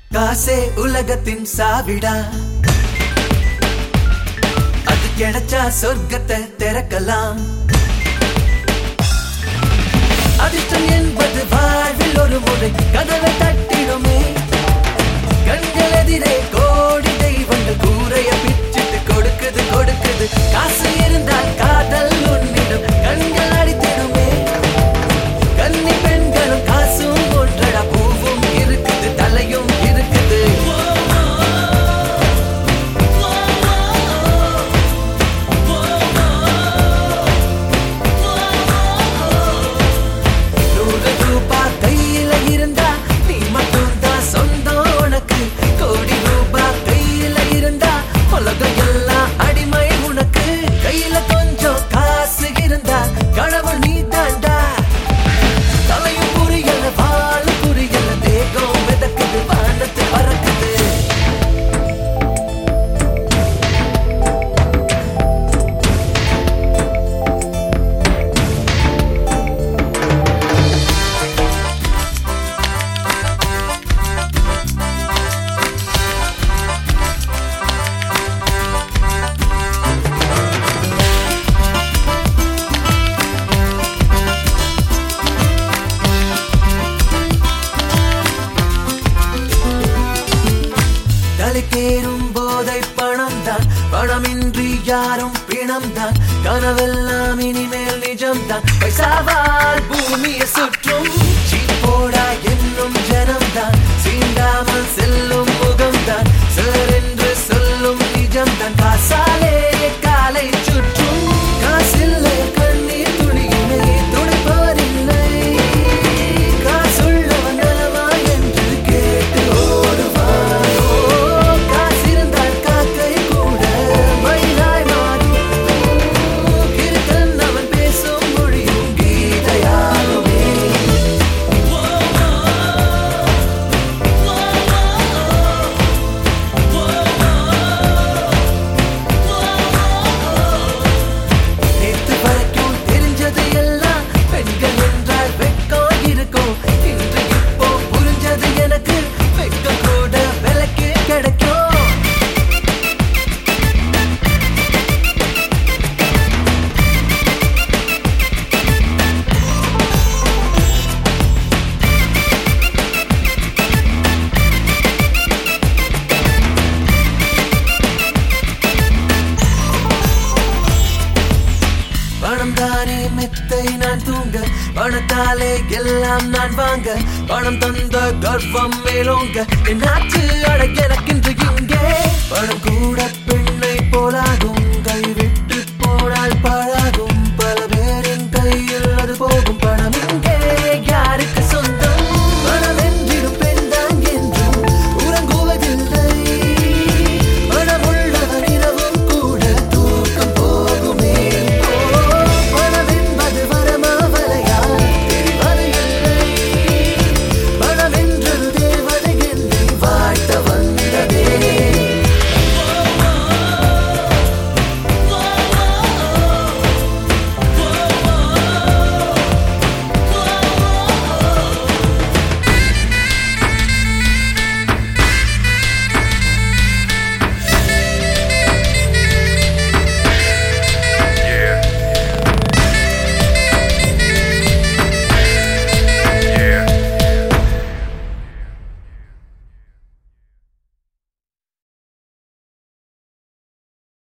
காசே உலகத்தின் சாவிடா அது கிடைச்சா சொர்க்கத்தை திறக்கலாம் அதிர்ஷ்டம் என்பது வாழ்வில் ஒரு முறை கதவை தட்டிடுமே கண்கள் எதிரே கோடி தெய்வங்கள் கூரைய பிச்சிட்டு கொடுக்குது கொடுக்குது காசு இருந்தால் காதல் உன்னிடம் கண்கள் அடித்திடுமே கன்னி பெண்களும் காசும் ஒன்றடா பூவும் இருக்குது தலையும் இருக்குது நூறு ரூபாய் கையில இருந்தா நீ மட்டும் தான் சொந்தம் உனக்கு கோடி ரூபாய் கையில இருந்தா உலகம் எல்லாம் அடிமை உனக்கு கையில கொஞ்சம் காசு இருந்தா கடவுள் நீ தாண்டா தலையும் புரியல வாழ புரியல தேகம் மிதக்குது வானத்து பறக்குது தலைக்கேறும் போதை பணம் தான் பணமின்றி யாரும் பிணம் தான் கனவெல்லாம் இனிமேல் நிஜம் தான் பைசாவால் பூமியை சுற்றும் சீப்போடா என்னும் ஜனம் தான் சீண்டாமல் செல்லும் முகம் தான் சார் என்று சொல்லும் நிஜம் தான் காசாலே காலை சுற்றும் காசில்லை கண்ணீர் துணியில்லை துணிப்பாரில்லை காசுள்ளவன் நலமா என்று கேட்டு ஓடுவாரோ காசிருந்தால் காக்கை கூட மயிலாய் மாறும் கிறுக்கன் அவன் பேசும் மொழியும் கீதையாகுமே நேத்து வரைக்கும் தெரிஞ்சது எல்லாம் பெண்கள் என்றால் வெட்கம் இருக்கும் இன்று இப்போ புரிஞ்சது எனக்கு வெட்கம் கூட விலைக்கு கிடைக்கும் பணம் தானே மெத்தை நான் தூங்க பணத்தாலே எல்லாம் நான் வாங்க பணம் தந்த கர்வம் மேலோங்க என் நாட்டு அட எனக்கின்று இங்கே பணம் கூட பெண்ணை போலாகும் கைவிட்டு